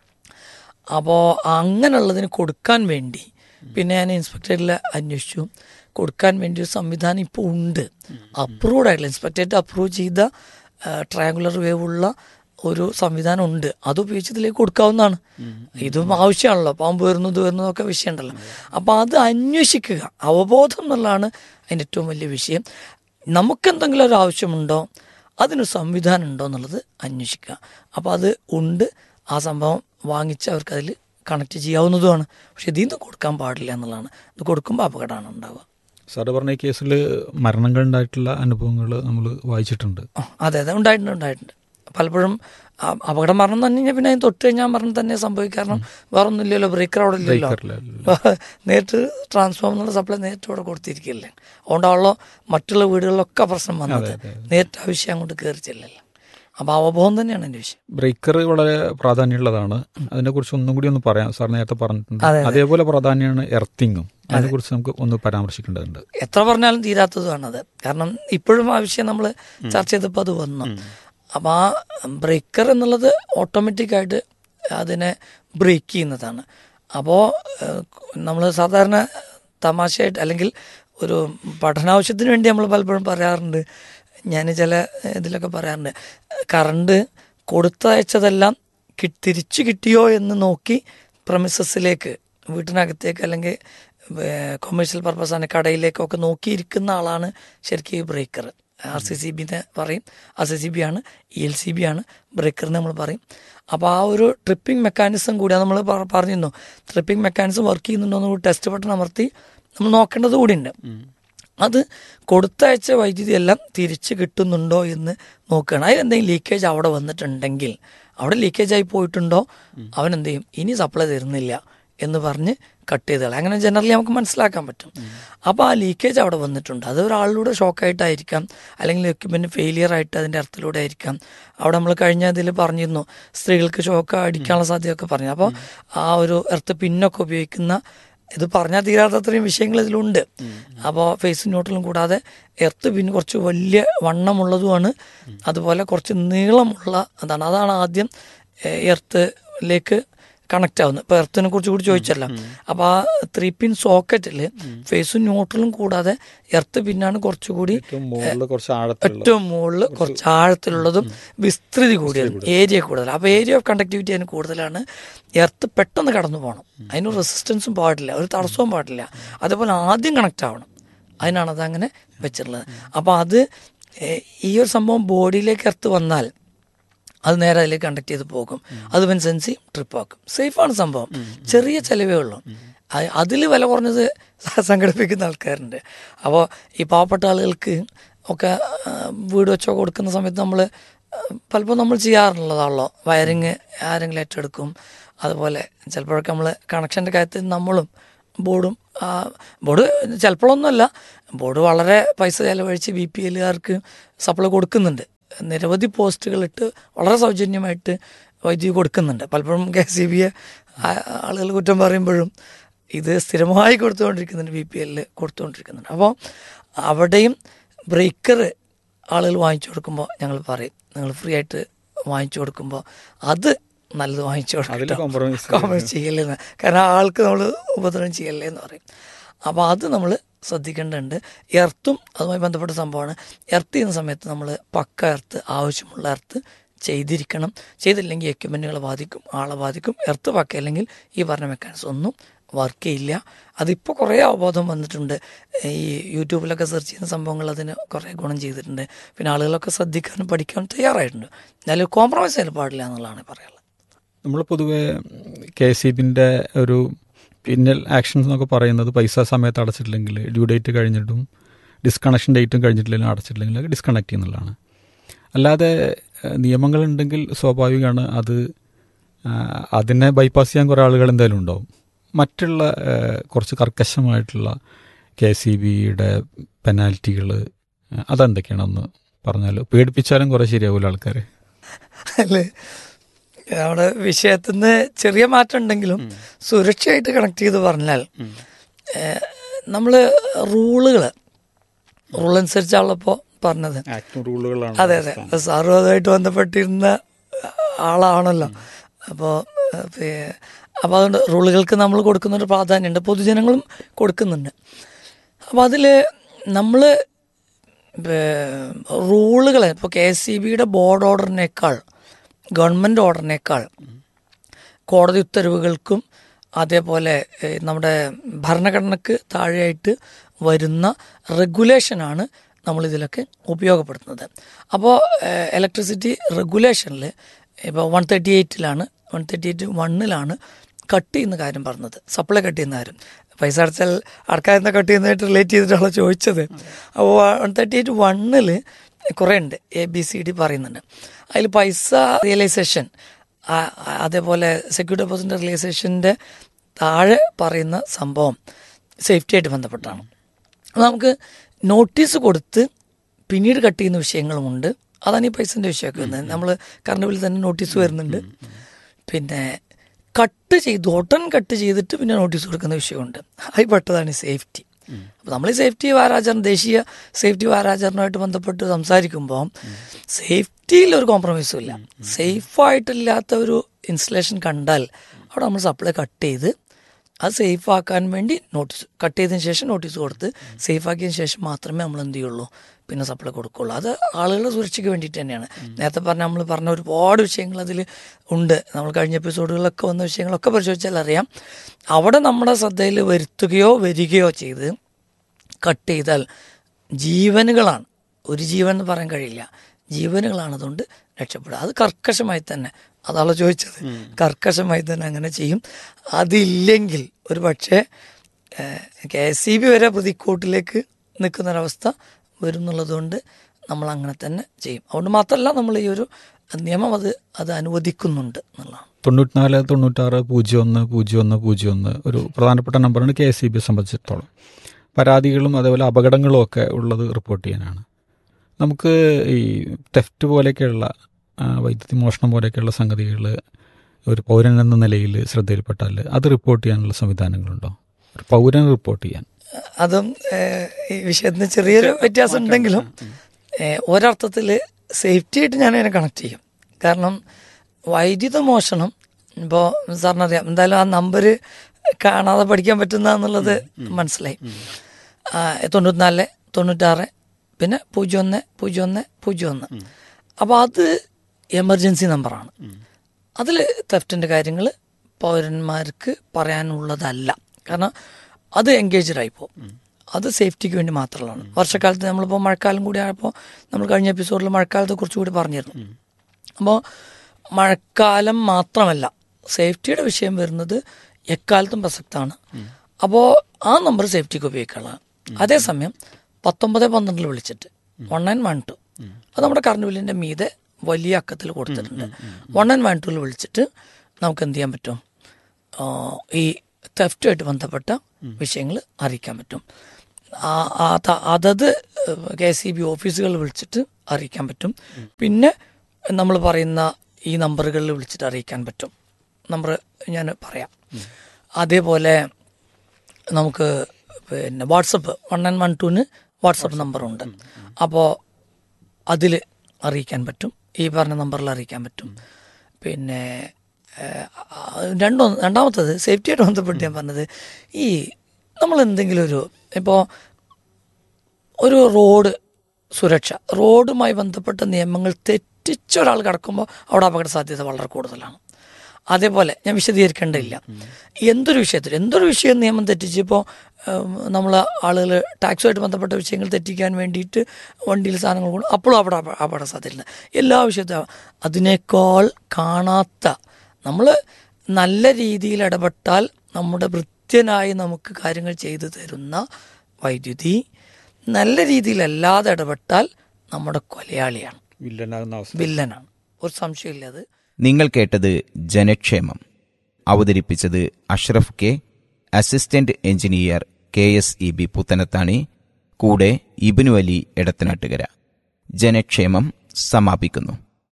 അപ്പോൾ അങ്ങനെയുള്ളതിന് കൊടുക്കാൻ വേണ്ടി പിന്നെ ഞാൻ ഇൻസ്പെക്ടറിൽ അന്വേഷിച്ചു കൊടുക്കാൻ വേണ്ടി ഒരു സംവിധാനം ഇപ്പോൾ ഉണ്ട് അപ്രൂവ്ഡ് ആയിട്ടുള്ള ഇൻസ്പെക്ടറേറ്റ് അപ്രൂവ് ചെയ്ത ട്രയാങ്കുലർ വേവ് ഉള്ള ഒരു സംവിധാനം ഉണ്ട് അത് ഉപയോഗിച്ച് ഇതിലേക്ക് കൊടുക്കാവുന്നതാണ് ഇതും ആവശ്യമാണല്ലോ പാമ്പ് വരുന്നു ഇത് വരുന്നു ഒക്കെ വിഷയമുണ്ടല്ലോ അപ്പോൾ അത് അന്വേഷിക്കുക അവബോധം എന്നുള്ളതാണ് അതിൻ്റെ ഏറ്റവും വലിയ വിഷയം നമുക്കെന്തെങ്കിലും ഒരു ആവശ്യമുണ്ടോ അതിനൊരു സംവിധാനം ഉണ്ടോ എന്നുള്ളത് അന്വേഷിക്കുക അപ്പോൾ അത് ഉണ്ട് ആ സംഭവം വാങ്ങിച്ച് അവർക്ക് അതിൽ കണക്ട് ചെയ്യാവുന്നതുമാണ് പക്ഷെ ഇതിൽ നിന്ന് കൊടുക്കാൻ പാടില്ല എന്നുള്ളതാണ് ഇത് കൊടുക്കുമ്പോൾ അപകടമാണ് ഉണ്ടാവുക സാറ് പറഞ്ഞ ഈ കേസിൽ മരണങ്ങൾ ഉണ്ടായിട്ടുള്ള അനുഭവങ്ങൾ നമ്മൾ വായിച്ചിട്ടുണ്ട് ആ, അതെ അതെ ഉണ്ടായിട്ടുണ്ട് ഉണ്ടായിട്ടുണ്ട് പലപ്പോഴും അ- അപകടം മരണം തന്നെ കഴിഞ്ഞാൽ പിന്നെ അതിന് തൊട്ട് കഴിഞ്ഞാൽ മരണം തന്നെ സംഭവിക്കും കാരണം വേറെ ഒന്നുമില്ലല്ലോ ബ്രേക്കർ അവിടെ ഇല്ലല്ലോ ബ്രേക്കറിലല്ലോ. നേരിട്ട് ട്രാൻസ്ഫോമറിനുള്ള സപ്ലൈ നേരിട്ട് അവിടെ കൊടുത്തിരിക്കില്ലേ അതുകൊണ്ടാണല്ലോ മറ്റുള്ള വീടുകളിലൊക്കെ പ്രശ്നം വന്നത് നേരിട്ട് ആ വിഷയം അങ്ങോട്ട് കയറി ചെല്ലല്ലോ അപ്പോൾ അവബോധം തന്നെയാണ് എൻ്റെ വിഷയം ബ്രേക്കർ വളരെ പ്രാധാന്യമുള്ളതാണ് അതിനെക്കുറിച്ച് ഒന്നും കൂടി ഒന്ന് പറയാം സാർ നേരത്തെ പറഞ്ഞിട്ടുണ്ട് അതെ, അതെ. അതേപോലെ പ്രാധാന്യമാണ് എർത്തിങ്ങും അതിനെക്കുറിച്ച് നമുക്ക് ഒന്ന് പരാമർശിക്കേണ്ടതുണ്ട് എത്ര പറഞ്ഞാലും തീരാത്തതുമാണത് കാരണം ഇപ്പോഴും ആ വിഷയം നമ്മൾ ചർച്ച ചെയ്തപ്പോൾ അത് വന്നു അപ്പം ആ ബ്രേക്കർ എന്നുള്ളത് ഓട്ടോമാറ്റിക്കായിട്ട് അതിനെ ബ്രേക്ക് ചെയ്യുന്നതാണ് അപ്പോൾ നമ്മൾ സാധാരണ തമാശയായിട്ട് അല്ലെങ്കിൽ ഒരു പഠനാവശ്യത്തിന് വേണ്ടി നമ്മൾ പലപ്പോഴും പറയാറുണ്ട് ഞാൻ ചില ഇതിലൊക്കെ പറയാറുണ്ട് കറണ്ട് കൊടുത്തയച്ചതെല്ലാം കി തിരിച്ചു കിട്ടിയോ എന്ന് നോക്കി പ്രമിസസിലേക്ക് വീട്ടിനകത്തേക്ക് അല്ലെങ്കിൽ കൊമേഴ്ഷ്യൽ പർപ്പസാണ് കടയിലേക്കൊക്കെ നോക്കിയിരിക്കുന്ന ആളാണ് ശരിക്കും ഈ breaker R C C B എന്ന് പറയും ആർ സി സി ബി ആണ് ഇ എൽ സി ബി ആണ് ബ്രേക്കർ എന്ന് നമ്മൾ പറയും അപ്പോൾ ആ ഒരു ട്രിപ്പിംഗ് മെക്കാനിസം കൂടി അത് നമ്മൾ പറ- പറഞ്ഞിരുന്നു ട്രിപ്പിംഗ് മെക്കാനിസം വർക്ക് ചെയ്യുന്നുണ്ടോ എന്ന് ടെസ്റ്റ് ബട്ടൺ അമർത്തി നമ്മൾ നോക്കേണ്ടത് കൂടിയുണ്ട് അത് കൊടുത്തയച്ച വൈദ്യുതി എല്ലാം തിരിച്ച് കിട്ടുന്നുണ്ടോ എന്ന് നോക്കുകയാണ് അതിൽ എന്തെങ്കിലും ലീക്കേജ് അവിടെ വന്നിട്ടുണ്ടെങ്കിൽ അവിടെ ലീക്കേജ് ആയി പോയിട്ടുണ്ടോ അവൻ എന്ത് ചെയ്യും ഇനി സപ്ലൈ തരുന്നില്ല എന്ന് പറഞ്ഞ് കട്ട് ചെയ്ത് കളയും അങ്ങനെ ജനറലി നമുക്ക് മനസ്സിലാക്കാൻ പറ്റും അപ്പോൾ ആ ലീക്കേജ് അവിടെ വന്നിട്ടുണ്ട് അത് ഒരാളിലൂടെ ഷോക്കായിട്ടായിരിക്കാം അല്ലെങ്കിൽ എക്യുപ്മെൻറ്റ് ഫെയിലിയർ ആയിട്ട് അതിൻ്റെ അർത്ഥത്തിലൂടെ ആയിരിക്കാം അവിടെ നമ്മൾ കഴിഞ്ഞ ഇതിൽ പറഞ്ഞിരുന്നു സ്ത്രീകൾക്ക് ഷോക്ക് അടിക്കാനുള്ള സാധ്യതയൊക്കെ പറഞ്ഞു അപ്പോൾ ആ ഒരു എർത്ത് പിന്നൊക്കെ ഉപയോഗിക്കുന്ന ഇത് പറഞ്ഞാൽ തീരാത്തത്രയും വിഷയങ്ങൾ ഇതിലുണ്ട് അപ്പോൾ ഫേസ് ന്യൂട്രലും കൂടാതെ എർത്ത് പിന്നെ കുറച്ച് വലിയ വണ്ണമുള്ളതുമാണ് അതുപോലെ കുറച്ച് നീളമുള്ള അതാണ് അതാണ് ആദ്യം എർത്തിലേക്ക് കണക്ട് ആവുന്നത് ഇപ്പോൾ എർത്തിനെ കുറിച്ച് കൂടി ചോദിച്ചല്ലോ അപ്പോൾ ആ ത്രീ പിൻ സോക്കറ്റിൽ ഫേസും ന്യൂട്രലും കൂടാതെ എർത്ത് പിന്നാണ് കുറച്ചുകൂടി ഏറ്റവും മുകളിൽ കുറച്ച് ആഴത്തിലുള്ള ഏറ്റവും മുകളിൽ കുറച്ച് ആഴത്തിലുള്ളതും വിസ്തൃതി കൂടിയതും ഏരിയ കൂടുതൽ അപ്പോൾ ഏരിയ ഓഫ് കണ്ടക്ടിവിറ്റി അതിന് കൂടുതലാണ് എർത്ത് പെട്ടെന്ന് കടന്നു പോകണം അതിന് റെസിസ്റ്റൻസും പാടില്ല ഒരു തടസ്സവും പാടില്ല അതേപോലെ ആദ്യം കണക്ട് ആവണം അതിനാണ് അതങ്ങനെ വെച്ചിട്ടുള്ളത് അപ്പോൾ അത് ഏഹ്, ഈ ഒരു സംഭവം ബോഡിയിലേക്ക് എർത്ത് വന്നാൽ അത് നേരെ അതിലേക്ക് കണ്ടക്ട് ചെയ്ത് പോകും അത് ഇവൻ സെൻസ് ചെയ്യും ട്രിപ്പ് ആക്കും സേഫാണ് സംഭവം ചെറിയ ചിലവേ ഉള്ളൂ അതിൽ വില കുറഞ്ഞത് സ- സംഘടിപ്പിക്കുന്ന ആൾക്കാരുണ്ട് അപ്പോൾ ഈ പാവപ്പെട്ട ആളുകൾക്ക് ഒക്കെ ആ, വീട് വെച്ചോ കൊടുക്കുന്ന സമയത്ത് നമ്മൾ പലപ്പോൾ നമ്മൾ ചെയ്യാറുള്ളതാണല്ലോ വയറിങ് ആരെങ്കിലും ഏറ്റെടുക്കും അതുപോലെ ചിലപ്പോഴൊക്കെ നമ്മൾ കണക്ഷൻ്റെ കാര്യത്തിൽ നമ്മളും ബോർഡും ആ, ബോർഡ് ചിലപ്പോഴൊന്നുമല്ല ബോർഡ് വളരെ പൈസ ചിലവഴിച്ച് ബി പി എല്ലുകാർക്ക് സപ്ലൈ കൊടുക്കുന്നുണ്ട് നിരവധി പോസ്റ്റുകളിട്ട് വളരെ സൗജന്യമായിട്ട് വൈദ്യുതി കൊടുക്കുന്നുണ്ട് പലപ്പോഴും കെ സി ബിയെ ആളുകൾ കുറ്റം പറയുമ്പോഴും ഇത് സ്ഥിരമായി കൊടുത്തുകൊണ്ടിരിക്കുന്നുണ്ട് ബി പി എല്ലിൽ കൊടുത്തുകൊണ്ടിരിക്കുന്നുണ്ട് അപ്പോൾ അവിടെയും ബ്രേക്കർ ആളുകൾ വാങ്ങിച്ചു കൊടുക്കുമ്പോൾ ഞങ്ങൾ പറയും നിങ്ങൾ ഫ്രീ ആയിട്ട് വാങ്ങിച്ചു കൊടുക്കുമ്പോൾ അത് നല്ലത് വാങ്ങിച്ചു അതിൽ കൊടുക്കണം കോംപ്രമൈസ് കോമേഴ്സ് ചെയ്യല്ലേ എന്ന് കാരണം ആൾക്ക് നമ്മൾ ഉപദ്രവം ചെയ്യല്ലേ എന്ന് പറയും അപ്പോൾ അത് നമ്മൾ ശ്രദ്ധിക്കേണ്ടതുണ്ട് എർത്തും അതുമായി ബന്ധപ്പെട്ട സംഭവമാണ് എർത്ത് ചെയ്യുന്ന സമയത്ത് നമ്മൾ പക്ക എർത്ത് ആവശ്യമുള്ള എർത്ത് ചെയ്തിരിക്കണം ചെയ്തില്ലെങ്കിൽ എക്യുപ്മെൻറ്റുകളെ ബാധിക്കും ആളെ ബാധിക്കും എർത്ത് പക്കയില്ലെങ്കിൽ ഈ പറഞ്ഞ മെക്കാനിസം ഒന്നും വർക്ക് ചെയ്യില്ല അതിപ്പോൾ കുറേ അവബോധം വന്നിട്ടുണ്ട് ഈ യൂട്യൂബിലൊക്കെ സെർച്ച് ചെയ്യുന്ന സംഭവങ്ങൾ അതിന് കുറേ ഗുണം ചെയ്തിട്ടുണ്ട് പിന്നെ ആളുകളൊക്കെ ശ്രദ്ധിക്കാനും പഠിക്കാനും തയ്യാറായിട്ടുണ്ട് എന്നാലും കോംപ്രമൈസ് ചെയ്യാൻ പാടില്ല എന്നുള്ളതാണ് പറയാനുള്ളത് നമ്മൾ പൊതുവെ കെ സി ബിൻ്റെ ഒരു പിന്നൽ ആക്ഷൻസ് എന്നൊക്കെ പറയുന്നത് പൈസ സമയത്ത് അടച്ചിട്ടില്ലെങ്കിൽ ഡ്യൂ ഡേറ്റ് കഴിഞ്ഞിട്ടും ഡിസ്കണക്ഷൻ ഡേറ്റും കഴിഞ്ഞിട്ടില്ലെങ്കിൽ അടച്ചിട്ടില്ലെങ്കിൽ ഡിസ്കണക്ട് ചെയ്യുന്നുള്ളതാണ് അല്ലാതെ ഏഹ്, നിയമങ്ങളുണ്ടെങ്കിൽ സ്വാഭാവികമാണ് അത് ആ, അതിനെ ബൈപ്പാസ് ചെയ്യാൻ കുറേ ആളുകൾ എന്തായാലും ഉണ്ടാവും മറ്റുള്ള ഏഹ്, കുറച്ച് കർക്കശമായിട്ടുള്ള കെ സി ബിയുടെ പെനാൽറ്റികൾ അതെന്തൊക്കെയാണെന്ന് പറഞ്ഞാൽ പേടിപ്പിച്ചാലും കുറേ ശരിയാവില്ല ആൾക്കാരെ അല്ലേ നമ്മുടെ വിഷയത്തിൽ നിന്ന് ചെറിയ മാറ്റം ഉണ്ടെങ്കിലും സുരക്ഷയായിട്ട് കണക്ട് ചെയ്ത് പറഞ്ഞാൽ നമ്മൾ റൂളുകൾ റൂൾ അനുസരിച്ചാണല്ലോ ഇപ്പോൾ പറഞ്ഞത് റൂളുകളാണ് അതെ അതെ അപ്പൊ സാറും അതുമായിട്ട് ബന്ധപ്പെട്ടിരുന്ന ആളാണല്ലോ അപ്പോൾ അപ്പോൾ അതുകൊണ്ട് റൂളുകൾക്ക് നമ്മൾ കൊടുക്കുന്ന ഒരു പ്രാധാന്യമുണ്ട് പൊതുജനങ്ങളും കൊടുക്കുന്നുണ്ട് അപ്പോൾ അതിൽ നമ്മൾ റൂളുകൾ ഇപ്പോൾ കെ എസ് സി ബിയുടെ ബോർഡ് ഓർഡറിനേക്കാൾ ഗവൺമെൻറ് ഓർഡറിനേക്കാൾ കോടതി ഉത്തരവുകൾക്കും അതേപോലെ ഏഹ്, നമ്മുടെ ഭരണഘടനയ്ക്ക് താഴെയായിട്ട് വരുന്ന റെഗുലേഷനാണ് നമ്മളിതിലൊക്കെ ഉപയോഗപ്പെടുത്തുന്നത് അപ്പോൾ ഇലക്ട്രിസിറ്റി റെഗുലേഷനിൽ ഇപ്പോൾ വൺ തേർട്ടി എയ്റ്റിലാണ് വൺ തേർട്ടി എയ്റ്റ് വണ്ണിലാണ് കട്ട് ചെയ്യുന്ന കാര്യം പറഞ്ഞത് സപ്ലൈ കട്ട് ചെയ്യുന്ന കാര്യം പൈസ അടച്ചാൽ അടക്കാതെ കട്ട് ചെയ്യുന്നതായിട്ട് റിലേറ്റ് ചെയ്തിട്ടാണല്ലോ ചോദിച്ചത് അപ്പോൾ വൺ തേർട്ടി എയ്റ്റ് വണ്ണിൽ കുറേ ഉണ്ട് എ ബി സി ഡി പറയുന്നുണ്ട് അതിൽ പൈസ റിയലൈസേഷൻ ആ- ആ- അതേപോലെ സെക്യൂരിറ്റി ഡെപ്പോസിറ്റ് റിയലൈസേഷൻ്റെ താഴെ പറയുന്ന സംഭവം സേഫ്റ്റിയായിട്ട് ബന്ധപ്പെട്ടാണ് അത് നമുക്ക് നോട്ടീസ് കൊടുത്ത് പിന്നീട് കട്ട് ചെയ്യുന്ന വിഷയങ്ങളുമുണ്ട് അതാണ് ഈ പൈസൻ്റെ വിഷയമൊക്കെ വരുന്നത് നമ്മൾ കറണ്ട് ബില്ലിൽ തന്നെ നോട്ടീസ് വരുന്നുണ്ട് പിന്നെ കട്ട് ചെയ്ത് ഉടൻ കട്ട് ചെയ്തിട്ട് പിന്നെ നോട്ടീസ് കൊടുക്കുന്ന വിഷയമുണ്ട് അതിൽ പെട്ടതാണ് ഈ സേഫ്റ്റി അപ്പോൾ നമ്മൾ ഈ സേഫ്റ്റി വാരാചരണം ദേശീയ സേഫ്റ്റി വാരാചരണമായിട്ട് ബന്ധപ്പെട്ട് സംസാരിക്കുമ്പോൾ സേഫ്റ്റിയിൽ ഒരു കോംപ്രമൈസും ഇല്ല സേഫായിട്ടില്ലാത്ത ഒരു ഇൻസ്റ്റലേഷൻ കണ്ടാൽ അവിടെ നമ്മൾ സപ്ലൈ കട്ട് ചെയ്ത് അത് സേഫ് ആക്കാൻ വേണ്ടി നോട്ടീസ് കട്ട് ചെയ്തതിന് ശേഷം നോട്ടീസ് കൊടുത്ത് സേഫ് ആക്കിയതിന് ശേഷം മാത്രമേ നമ്മൾ എന്ത് ചെയ്യുള്ളൂ പിന്നെ സപ്ലൈ കൊടുക്കുള്ളൂ അത് ആളുകളുടെ സുരക്ഷയ്ക്ക് വേണ്ടിയിട്ട് തന്നെയാണ് നേരത്തെ പറഞ്ഞ നമ്മൾ പറഞ്ഞ ഒരുപാട് വിഷയങ്ങൾ അതിൽ ഉണ്ട് നമ്മൾ കഴിഞ്ഞ എപ്പിസോഡുകളിലൊക്കെ വന്ന വിഷയങ്ങളൊക്കെ പരിശോധിച്ചാൽ അറിയാം അവിടെ നമ്മുടെ ശ്രദ്ധയിൽ വരുത്തുകയോ വരികയോ ചെയ്ത് കട്ട് ചെയ്താൽ ജീവനുകളാണ് ഒരു ജീവൻ എന്ന് പറയാൻ കഴിയില്ല ജീവനുകളാണ് അതുകൊണ്ട് രക്ഷപ്പെടുക അത് കർക്കശമായി തന്നെ അതാണല്ലോ ചോദിച്ചത് കർക്കശമായി തന്നെ അങ്ങനെ ചെയ്യും അതില്ലെങ്കിൽ ഒരു പക്ഷേ കെ എസ് സി ബി വരെ പ്രതിക്കൂട്ടിലേക്ക് നിൽക്കുന്നൊരവസ്ഥ വരും എന്നുള്ളതുകൊണ്ട് നമ്മൾ അങ്ങനെ തന്നെ ചെയ്യും അതുകൊണ്ട് മാത്രമല്ല നമ്മൾ ഈ ഒരു നിയമം അത് അത് അനുവദിക്കുന്നുണ്ട് എന്നുള്ളതാണ് തൊണ്ണൂറ്റിനാല് തൊണ്ണൂറ്റാറ് പൂജ്യം ഒന്ന് പൂജ്യം ഒന്ന് പൂജ്യം ഒന്ന് ഒരു പ്രധാനപ്പെട്ട നമ്പറാണ് കെ എസ് സി ബിയെ സംബന്ധിച്ചിടത്തോളം പരാതികളും അതേപോലെ അപകടങ്ങളും ഒക്കെ ഉള്ളത് റിപ്പോർട്ട് ചെയ്യാനാണ് നമുക്ക് ഈ ടെഫ്റ്റ് പോലെയൊക്കെയുള്ള ആ, വൈദ്യുതി മോഷണം പോലെയൊക്കെയുള്ള സംഗതികൾ ഒരു പൗരൻ എന്ന നിലയിൽ ശ്രദ്ധയിൽപ്പെട്ടാൽ അത് റിപ്പോർട്ട് ചെയ്യാനുള്ള സംവിധാനങ്ങളുണ്ടോ ഒരു പൗരൻ റിപ്പോർട്ട് ചെയ്യാൻ അതും ഏഹ്, ഈ വിഷയത്തിന് ചെറിയൊരു വ്യത്യാസം ഉണ്ടെങ്കിലും ഏഹ്, ഒരർത്ഥത്തിൽ സേഫ്റ്റി ആയിട്ട് ഞാൻ അതിനെ കണക്ട് ചെയ്യും കാരണം വൈദ്യുത മോഷണം ഇപ്പോൾ സാറിനറിയാം എന്തായാലും ആ നമ്പർ കാണാതെ പഠിക്കാൻ പറ്റുന്ന എന്നുള്ളത് മനസ്സിലായി ആ, തൊണ്ണൂറ്റിനാല് തൊണ്ണൂറ്റാറ് പിന്നെ പൂജ്യം ഒന്ന് പൂജ്യം ഒന്ന് പൂജ്യം ഒന്ന് അപ്പോൾ അത് എമർജൻസി നമ്പറാണ് അതിൽ തെഫ്റ്റിൻ്റെ കാര്യങ്ങൾ പൗരന്മാർക്ക് പറയാനുള്ളതല്ല കാരണം അത് എൻഗേജ്ഡ് ആയിപ്പോൾ അത് സേഫ്റ്റിക്ക് വേണ്ടി മാത്രമുള്ളതാണ് വർഷക്കാലത്ത് നമ്മളിപ്പോൾ മഴക്കാലം കൂടി ആയപ്പോൾ നമ്മൾ കഴിഞ്ഞ എപ്പിസോഡിൽ മഴക്കാലത്തെ കുറിച്ച് കൂടി പറഞ്ഞിരുന്നു അപ്പോൾ മഴക്കാലം മാത്രമല്ല സേഫ്റ്റിയുടെ വിഷയം വരുന്നത് എക്കാലത്തും പ്രസക്തമാണ് അപ്പോൾ ആ നമ്പർ സേഫ്റ്റിക്ക് ഉപയോഗിക്കാനുള്ളതാണ് അതേസമയം പത്തൊമ്പത് പന്ത്രണ്ടിൽ വിളിച്ചിട്ട് വൺ നയൻ വൺ ടു അത് നമ്മുടെ കറണ്ട് ബില്ലിൻ്റെ മീതെ വലിയ അക്കത്തിൽ കൊടുത്തിട്ടുണ്ട് വൺ നയൻ വൺ ടുവിൽ വിളിച്ചിട്ട് നമുക്ക് എന്ത് ചെയ്യാൻ പറ്റും ആ, ഈ തെഫ്റ്റുമായിട്ട് ബന്ധപ്പെട്ട വിഷയങ്ങൾ അറിയിക്കാൻ പറ്റും ആ- ആ ത- അതത് കെ സി ബി ഓഫീസുകളിൽ വിളിച്ചിട്ട് അറിയിക്കാൻ പറ്റും പിന്നെ നമ്മൾ പറയുന്ന ഈ നമ്പറുകളിൽ വിളിച്ചിട്ട് അറിയിക്കാൻ പറ്റും നമ്പർ ഞാൻ പറയാം അതേപോലെ നമുക്ക് പിന്നെ വാട്സപ്പ് വൺ നയൻ വൺ ടുവിന് വാട്സപ്പ് നമ്പറുണ്ട് അപ്പോൾ അതിൽ അറിയിക്കാൻ പറ്റും ഈ പറഞ്ഞ നമ്പറിൽ അറിയിക്കാൻ പറ്റും പിന്നെ ഏഹ്, ആ, രണ്ടോ രണ്ടാമത്തത് സേഫ്റ്റിയായിട്ട് ബന്ധപ്പെട്ട് ഞാൻ പറഞ്ഞത് ഈ നമ്മൾ എന്തെങ്കിലും ഒരു ഇപ്പോൾ ഒരു റോഡ് സുരക്ഷ റോഡുമായി ബന്ധപ്പെട്ട നിയമങ്ങൾ തെറ്റിച്ച ഒരാൾ കിടക്കുമ്പോൾ അവിടെ അപകട സാധ്യത വളരെ കൂടുതലാണ് അതേപോലെ ഞാൻ വിശദീകരിക്കേണ്ടതില്ല എന്തൊരു വിഷയത്തിൽ എന്തൊരു വിഷയം നിയമം തെറ്റിച്ച് ഇപ്പോൾ നമ്മൾ ആളുകൾ ടാക്സുമായിട്ട് ബന്ധപ്പെട്ട വിഷയങ്ങൾ തെറ്റിക്കാൻ വേണ്ടിയിട്ട് വണ്ടിയിൽ സാധനങ്ങൾ കൊണ്ടു അപ്പോഴും അവിടെ അപ- അപകട സാധ്യതയില്ല എല്ലാ വിഷയത്തിലും അതിനേക്കാൾ കാണാത്ത നമ്മൾ നല്ല രീതിയിൽ ഇടപെട്ടാൽ നമ്മുടെ വൃത്യനായി നമുക്ക് കാര്യങ്ങൾ ചെയ്തു തരുന്ന വൈദ്യുതി നല്ല രീതിയിലല്ലാതെ ഇടപെട്ടാൽ നമ്മുടെ കൊലയാളിയാണ് വില്ലനാകുന്ന അവസ്ഥ വില്ലനാണ് ഒരു സംശയമില്ല അത് നിങ്ങൾ കേട്ടത് ജനക്ഷേമം അവതരിപ്പിച്ചത് Ashraf K assistant engineer K S E B Puthanathani കൂടെ ഇബിനു അലി എടത്തനാട്ടുകര ജനക്ഷേമം സമാപിക്കുന്നു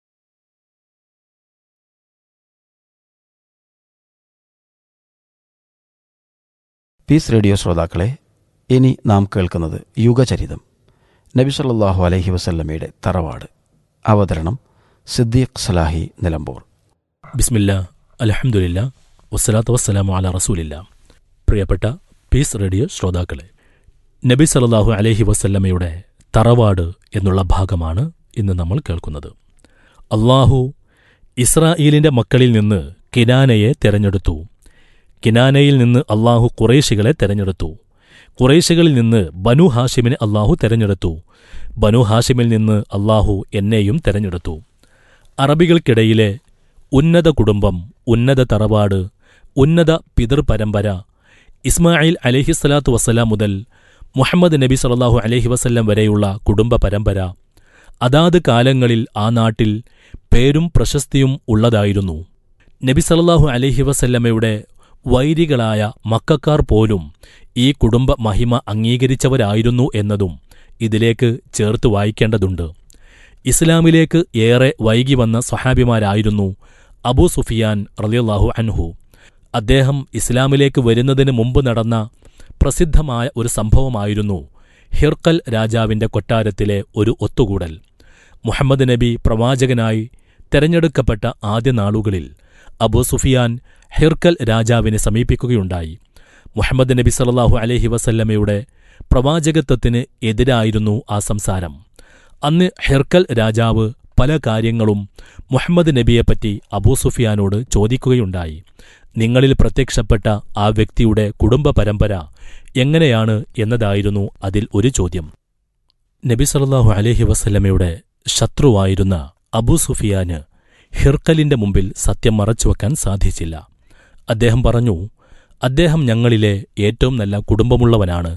പീസ് റേഡിയോ ശ്രോതാക്കളെ ഇനി നാം കേൾക്കുന്നത് യുഗചരിതം നബി സല്ലല്ലാഹു അലൈഹി വസല്ലമയുടെ തറവാട് അവതരണം സിദ്ദീഖ് സലാഹി നിലമ്പൂർ ബിസ്മില്ല അലഹമുല്ല വസ്സലാത്തു വസ്സലാമു അല റസൂലില്ല പ്രിയപ്പെട്ട പീസ് റേഡിയോ ശ്രോതാക്കളെ നബി സല്ലല്ലാഹു അലൈഹി വസല്ലമയുടെ തറവാട് എന്നുള്ള ഭാഗമാണ് ഇന്ന് നമ്മൾ കേൾക്കുന്നത് അള്ളാഹു ഇസ്രായേലിന്റെ മക്കളിൽ നിന്ന് കിനാനയെ തെരഞ്ഞെടുത്തു കിനാനയിൽ നിന്ന് അള്ളാഹു കുറേശികളെ തെരഞ്ഞെടുത്തു കുറേശികളിൽ നിന്ന് ബനു ഹാഷിമിനെ അള്ളാഹു തെരഞ്ഞെടുത്തു ബനു ഹാഷിമിൽ നിന്ന് അള്ളാഹു എന്നെയും തെരഞ്ഞെടുത്തു അറബികൾക്കിടയിലെ ഉന്നത കുടുംബം ഉന്നത തറവാട് ഉന്നത പിതൃപരമ്പര ഇസ്മായിൽ അലഹിസ്സലാത്തു വസ്സലാം മുതൽ മുഹമ്മദ് നബി സല്ലല്ലാഹു അലൈഹി വസല്ലം വരെയുള്ള കുടുംബ പരമ്പര അതാത് കാലങ്ങളിൽ ആ നാട്ടിൽ പേരും പ്രശസ്തിയും ഉള്ളതായിരുന്നു നബി സല്ലല്ലാഹു അലൈഹി വസല്ലമയുടെ വൈരികളായ മക്കാർ പോലും ഈ കുടുംബ മഹിമ അംഗീകരിച്ചവരായിരുന്നു എന്നതും ഇതിലേക്ക് ചേർത്ത് വായിക്കേണ്ടതുണ്ട് ഇസ്ലാമിലേക്ക് ഏറെ വൈകി വന്ന സ്വഹാബിമാരായിരുന്നു അബൂ സുഫിയാൻ റളിയല്ലാഹു അൻഹു അദ്ദേഹം ഇസ്ലാമിലേക്ക് വരുന്നതിന് മുമ്പ് നടന്ന പ്രസിദ്ധമായ ഒരു സംഭവമായിരുന്നു ഹിർക്കൽ രാജാവിന്റെ കൊട്ടാരത്തിലെ ഒരു ഒത്തുകൂടൽ മുഹമ്മദ് നബി പ്രവാചകനായി തെരഞ്ഞെടുക്കപ്പെട്ട ആദ്യ നാളുകളിൽ അബൂ സുഫിയാൻ ഹിർക്കൽ രാജാവിനെ സമീപിക്കുകയുണ്ടായി മുഹമ്മദ് നബി സല്ലല്ലാഹു അലൈഹി വസല്ലമയുടെ പ്രവാചകത്വത്തിന് എതിരായിരുന്നു ആ സംസാരം അന്ന് ഹിർക്കൽ രാജാവ് പല കാര്യങ്ങളും മുഹമ്മദ് നബിയെപ്പറ്റി അബൂ സുഫിയാനോട് ചോദിക്കുകയുണ്ടായി നിങ്ങളിൽ പ്രത്യക്ഷപ്പെട്ട ആ വ്യക്തിയുടെ കുടുംബ പരമ്പര എങ്ങനെയാണ് എന്നതായിരുന്നു അതിൽ ഒരു ചോദ്യം നബി സല്ലല്ലാഹു അലൈഹി വസല്ലമയുടെ ശത്രുവായിരുന്ന അബൂ സുഫിയാന് ഹിർക്കലിന്റെ മുമ്പിൽ സത്യം മറച്ചുവെക്കാൻ സാധിച്ചില്ല അദ്ദേഹം പറഞ്ഞു അദ്ദേഹം ഞങ്ങളിലെ ഏറ്റവും നല്ല കുടുംബമുള്ളവനാണ്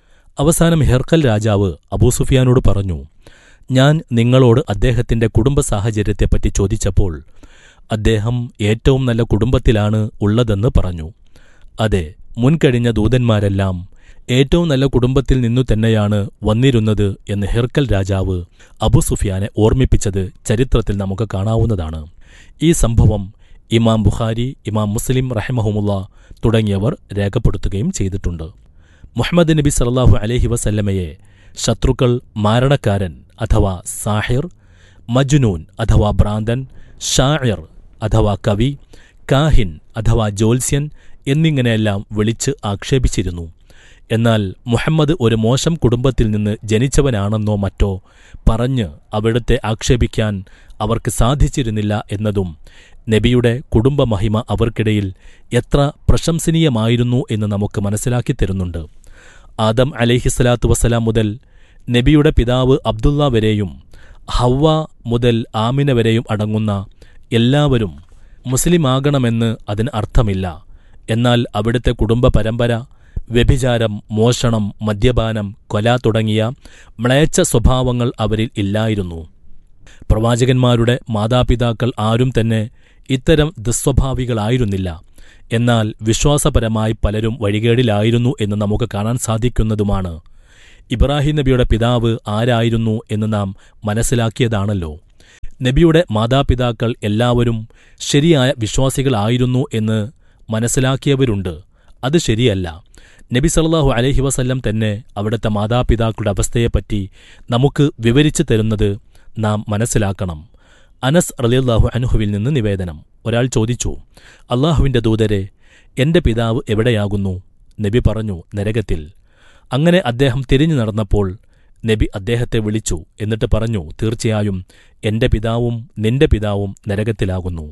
അവസാനം ഹെർക്കൽ രാജാവ് അബൂ സുഫിയാനോട് പറഞ്ഞു ഞാൻ നിങ്ങളോട് അദ്ദേഹത്തിന്റെ കുടുംബ സാഹചര്യത്തെപ്പറ്റി ചോദിച്ചപ്പോൾ അദ്ദേഹം ഏറ്റവും നല്ല കുടുംബത്തിലാണ് ഉള്ളതെന്ന് പറഞ്ഞു അതെ മുൻകഴിഞ്ഞ ദൂതന്മാരെല്ലാം ഏറ്റവും നല്ല കുടുംബത്തിൽ നിന്നു തന്നെയാണ് വന്നിരുന്നത് എന്ന് ഹെർക്കൽ രാജാവ് അബു സുഫിയാനെ ഓർമ്മിപ്പിച്ചത് ചരിത്രത്തിൽ നമുക്ക് കാണാവുന്നതാണ് ഈ സംഭവം ഇമാം ബുഖാരി ഇമാം മുസ്ലിം റഹ്മഹുമുള്ള തുടങ്ങിയവർ രേഖപ്പെടുത്തുകയും ചെയ്തിട്ടുണ്ട് മുഹമ്മദ് നബി സല്ലല്ലാഹു അലൈഹി വസല്ലമയെ ശത്രുക്കൾ മാരണക്കാരൻ അഥവാ സാഹിർ മജ്നൂൻ അഥവാ ഭ്രാന്തൻ ഷാഇർ അഥവാ കവി കാഹിൻ അഥവാ ജ്യോത്സ്യൻ എന്നിങ്ങനെയെല്ലാം വിളിച്ച് ആക്ഷേപിച്ചിരുന്നു എന്നാൽ മുഹമ്മദ് ഒരു മോശം കുടുംബത്തിൽ നിന്ന് ജനിച്ചവനാണെന്നോ മറ്റോ പറഞ്ഞ് അവിടുത്തെ ആക്ഷേപിക്കാൻ അവർക്ക് സാധിച്ചിരുന്നില്ല എന്നതും നബിയുടെ കുടുംബമഹിമ അവർക്കിടയിൽ എത്ര പ്രശംസനീയമായിരുന്നു എന്ന് നമുക്ക് മനസ്സിലാക്കി തരുന്നുണ്ട് ആദം അലൈഹിസ്സലാത്തു വസ്സലാം മുതൽ നബിയുടെ പിതാവ് അബ്ദുള്ള വരെയും ഹവ്വ മുതൽ ആമിന വരെയും അടങ്ങുന്ന എല്ലാവരും മുസ്ലിമാകണമെന്ന് അതിന് അർത്ഥമില്ല എന്നാൽ അവിടുത്തെ കുടുംബ പരമ്പര വ്യഭിചാരം മോഷണം മദ്യപാനം കൊല തുടങ്ങിയ മ്ലേച്ഛ സ്വഭാവങ്ങൾ അവരിൽ ഇല്ലായിരുന്നു പ്രവാചകന്മാരുടെ മാതാപിതാക്കൾ ആരും തന്നെ ഇത്തരം ദുസ്വഭാവികളായിരുന്നില്ല എന്നാൽ വിശ്വാസപരമായി പലരും വഴികേടിലായിരുന്നു എന്ന് നമുക്ക് കാണാൻ സാധിക്കുന്നതുമാണ് ഇബ്രാഹിം നബിയുടെ പിതാവ് ആരായിരുന്നു എന്ന് നാം മനസ്സിലാക്കിയതാണല്ലോ നബിയുടെ മാതാപിതാക്കൾ എല്ലാവരും ശരിയായ വിശ്വാസികളായിരുന്നു എന്ന് മനസ്സിലാക്കിയവരുണ്ട് അത് ശരിയല്ല നബി സല്ലല്ലാഹു അലൈഹി വസല്ലം തന്നെ അവിടുത്തെ മാതാപിതാക്കളുടെ അവസ്ഥയെപ്പറ്റി നമുക്ക് വിവരിച്ചു തരുന്നത് നാം മനസ്സിലാക്കണം അനസ് റളിയല്ലാഹു അൻഹുവിൽ നിന്ന് നിവേദനം ഒരാൾ ചോദിച്ചു അള്ളാഹുവിന്റെ ദൂതരെ എന്റെ പിതാവ് എവിടെയാകുന്നു നബി പറഞ്ഞു നരകത്തിൽ അങ്ങനെ അദ്ദേഹം തിരിഞ്ഞു നടന്നപ്പോൾ നബി അദ്ദേഹത്തെ വിളിച്ചു എന്നിട്ട് പറഞ്ഞു തീർച്ചയായും എന്റെ പിതാവും നിന്റെ പിതാവും നരകത്തിലാകുന്നു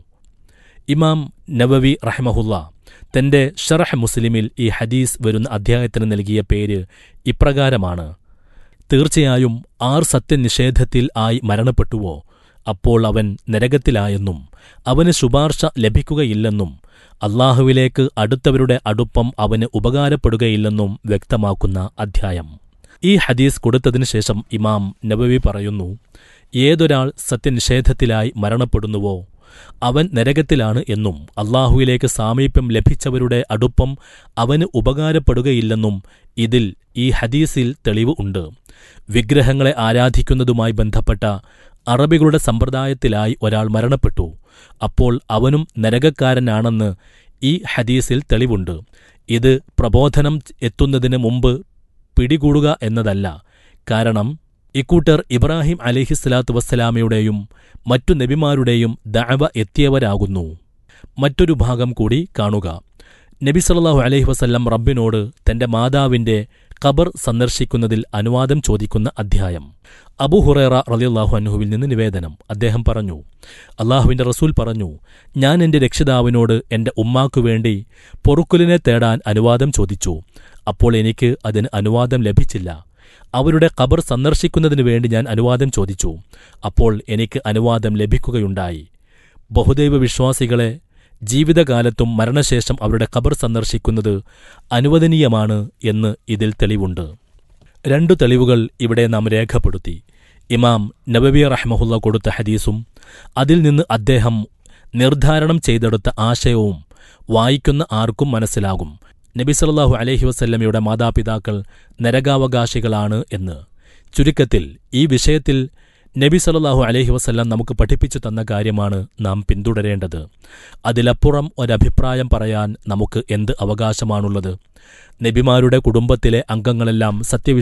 ഇമാം നവവി റഹ്മഹുല്ല തന്റെ ഷറഹ് മുസ്ലിമിൽ ഈ ഹദീസ് വരുന്ന അധ്യായത്തിന് നൽകിയ പേര് ഇപ്രകാരമാണ് തീർച്ചയായും ആർ സത്യനിഷേധത്തിൽ ആയി മരണപ്പെട്ടുവോ അപ്പോൾ അവൻ നരകത്തിലായെന്നും അവന് ശുപാർശ ലഭിക്കുകയില്ലെന്നും അള്ളാഹുവിലേക്ക് അടുത്തവരുടെ അടുപ്പം അവന് ഉപകാരപ്പെടുകയില്ലെന്നും വ്യക്തമാക്കുന്ന അധ്യായം ഈ ഹദീസ് കൊടുത്തതിനു ശേഷം ഇമാം നബവി പറയുന്നു ഏതൊരാൾ സത്യനിഷേധത്തിലായി മരണപ്പെടുന്നുവോ അവൻ നരകത്തിലാണ് എന്നും അള്ളാഹുവിലേക്ക് സാമീപ്യം ലഭിച്ചവരുടെ അടുപ്പം അവന് ഉപകാരപ്പെടുകയില്ലെന്നും ഇതിൽ ഈ ഹദീസിൽ തെളിവ് ഉണ്ട് വിഗ്രഹങ്ങളെ ആരാധിക്കുന്നതുമായി ബന്ധപ്പെട്ട അറബികളുടെ സമ്പ്രദായത്തിലായി ഒരാൾ മരണപ്പെട്ടു അപ്പോൾ അവനും നരകക്കാരനാണെന്ന് ഈ ഹദീസിൽ തെളിവുണ്ട് ഇത് പ്രബോധനം എത്തുന്നതിന് മുമ്പ് പിടികൂടുക എന്നതല്ല കാരണം ഇക്കൂട്ടർ ഇബ്രാഹിം അലിഹിസ്ലാത്തു വസ്സലാമയുടെയും മറ്റു നബിമാരുടെയും ദഅവ എത്തിയവരാകുന്നു മറ്റൊരു ഭാഗം കൂടി കാണുക നബി സല്ലല്ലാഹു അലൈഹി വസല്ലം റബ്ബിനോട് തന്റെ മാതാവിന്റെ ഖബർ സന്ദർശിക്കുന്നതിൽ അനുവാദം ചോദിക്കുന്ന അധ്യായം അബു ഹുറേറ റളിയല്ലാഹു അൻഹുവിൽ നിന്ന് നിവേദനം അദ്ദേഹം പറഞ്ഞു അള്ളാഹുവിന്റെ റസൂൽ പറഞ്ഞു ഞാൻ എന്റെ രക്ഷിതാവിനോട് എന്റെ ഉമ്മാക്കു വേണ്ടി പൊറുക്കുലിനെ തേടാൻ അനുവാദം ചോദിച്ചു അപ്പോൾ എനിക്ക് അതിന് അനുവാദം ലഭിച്ചില്ല അവരുടെ ഖബർ സന്ദർശിക്കുന്നതിനു വേണ്ടി ഞാൻ അനുവാദം ചോദിച്ചു അപ്പോൾ എനിക്ക് അനുവാദം ലഭിക്കുകയുണ്ടായി ബഹുദൈവ വിശ്വാസികളെ ജീവിതകാലത്തും മരണശേഷം അവരുടെ ഖബർ സന്ദർശിക്കുന്നത് അനുവദനീയമാണ് എന്ന് ഇതിൽ തെളിവുണ്ട് രണ്ടു തെളിവുകൾ ഇവിടെ നാം രേഖപ്പെടുത്തി ഇമാം നബവി റഹ്മഹുല്ല കൊടുത്ത ഹദീസും അതിൽ നിന്ന് അദ്ദേഹം നിർദ്ധാരണം ചെയ്തെടുത്ത ആശയവും വായിക്കുന്ന ആർക്കും മനസ്സിലാകും നബി സല്ലല്ലാഹു അലൈഹി വസല്ലമയുടെ മാതാപിതാക്കൾ നരകാവകാശികളാണ് എന്ന് ചുരുക്കത്തിൽ ഈ വിഷയത്തിൽ നബി സല്ലല്ലാഹു അലൈഹി വസല്ലം നമുക്ക് പഠിപ്പിച്ചു തന്ന കാര്യമാണ് നാം പിന്തുടരേണ്ടത് അതിലപ്പുറം ഒരഭിപ്രായം പറയാൻ നമുക്ക് എന്ത് അവകാശമാണുള്ളത് നബിമാരുടെ കുടുംബത്തിലെ അംഗങ്ങളെല്ലാം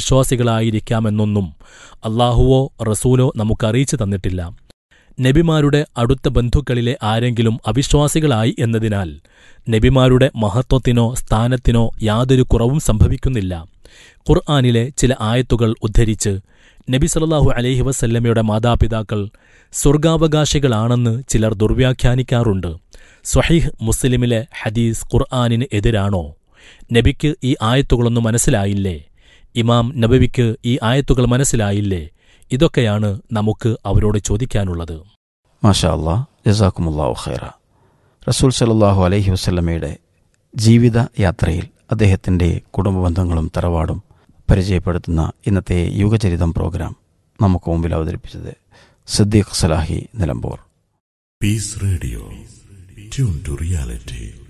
സത്യവിശ്വാസികളായിരിക്കാമെന്നൊന്നും അള്ളാഹുവോ റസൂലോ നമുക്കറിയിച്ചു തന്നിട്ടില്ല നബിമാരുടെ അടുത്ത ബന്ധുക്കളിലെ ആരെങ്കിലും അവിശ്വാസികളായി എന്നതിനാൽ നബിമാരുടെ മഹത്വത്തിനോ സ്ഥാനത്തിനോ യാതൊരു കുറവും സംഭവിക്കുന്നില്ല ഖുർആാനിലെ ചില ആയത്തുകൾ ഉദ്ധരിച്ച് നബി സല്ലല്ലാഹു അലൈഹി വസല്ലമയുടെ മാതാപിതാക്കൾ സ്വർഗാവകാശികളാണെന്ന് ചിലർ ദുർവ്യാഖ്യാനിക്കാറുണ്ട് സ്വഹീഹ് മുസ്ലിമിലെ ഹദീസ് ഖുർആാനിന് എതിരാണോ നബിക്ക് ഈ ആയത്തുകളൊന്നും മനസ്സിലായില്ലേ ഇമാം നബവിക്ക് ഈ ആയത്തുകൾ മനസ്സിലായില്ലേ ഇതൊക്കെയാണ് നമുക്ക് അവരോട് ചോദിക്കാനുള്ളത് മാഷാ അല്ലാ ജസാക്കുമുല്ലാഹു ഖൈറ റസൂൽ സലല്ലാഹു അലൈഹി വസ്ലമയുടെ ജീവിത യാത്രയിൽ അദ്ദേഹത്തിൻ്റെ കുടുംബ ബന്ധങ്ങളും തറവാടും പരിചയപ്പെടുത്തുന്ന ഇന്നത്തെ യുഗചരിതം പ്രോഗ്രാം നമുക്ക് മുമ്പിൽ അവതരിപ്പിച്ചത് Siddique Salahi Nilambur Peace Radio. Tune to reality.